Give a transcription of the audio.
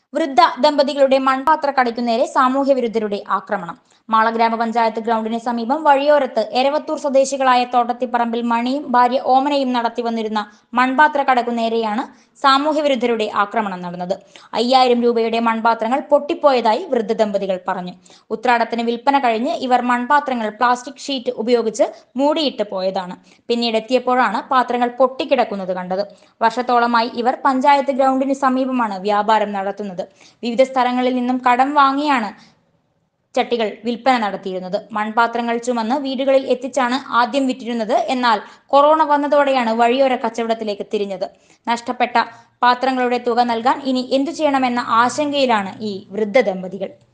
വൃദ്ധ ദമ്പതികളുടെ മൺപാത്ര കടയ്ക്കു നേരെ സാമൂഹ്യ വിരുദ്ധരുടെ ആക്രമണം മാള ഗ്രാമപഞ്ചായത്ത് ഗ്രൗണ്ടിന് സമീപം വഴിയോരത്ത് എരവത്തൂർ സ്വദേശികളായ തോട്ടത്തിപ്പറമ്പിൽ മണിയും ഭാര്യ ഓമനയും നടത്തി വന്നിരുന്ന മൺപാത്ര കടക്കു നേരെയാണ് സാമൂഹ്യ വിരുദ്ധരുടെ ആക്രമണം നടന്നത് അയ്യായിരം രൂപയുടെ മൺപാത്രങ്ങൾ പൊട്ടിപ്പോയതായി വൃദ്ധ ദമ്പതികൾ പറഞ്ഞു ഉത്രാടത്തിന് വിൽപ്പന കഴിഞ്ഞ് ഇവർ മൺപാത്രങ്ങൾ പ്ലാസ്റ്റിക് ഷീറ്റ് ഉപയോഗിച്ച് മൂടിയിട്ട് പോയതാണ് പിന്നീട് എത്തിയപ്പോഴാണ് പാത്രങ്ങൾ പൊട്ടിക്കിടക്കുന്നത് കണ്ടത് വർഷത്തോളമായി ഇവർ പഞ്ചായത്ത് ഗ്രൗണ്ടിന് സമീപമാണ് വ്യാപാരം നടത്തുന്നത് വിവിധ സ്ഥലങ്ങളിൽ നിന്നും കടം വാങ്ങിയാണ് ചട്ടികൾ വിൽപ്പന നടത്തിയിരുന്നത് മൺപാത്രങ്ങൾ ചുമന്ന് വീടുകളിൽ എത്തിച്ചാണ് ആദ്യം വിറ്റിരുന്നത് എന്നാൽ കൊറോണ വന്നതോടെയാണ് വഴിയോര കച്ചവടത്തിലേക്ക് തിരിഞ്ഞത് നഷ്ടപ്പെട്ട പാത്രങ്ങളുടെ തുക നൽകാൻ ഇനി എന്തു ചെയ്യണമെന്ന ആശങ്കയിലാണ് ഈ വൃദ്ധ ദമ്പതികൾ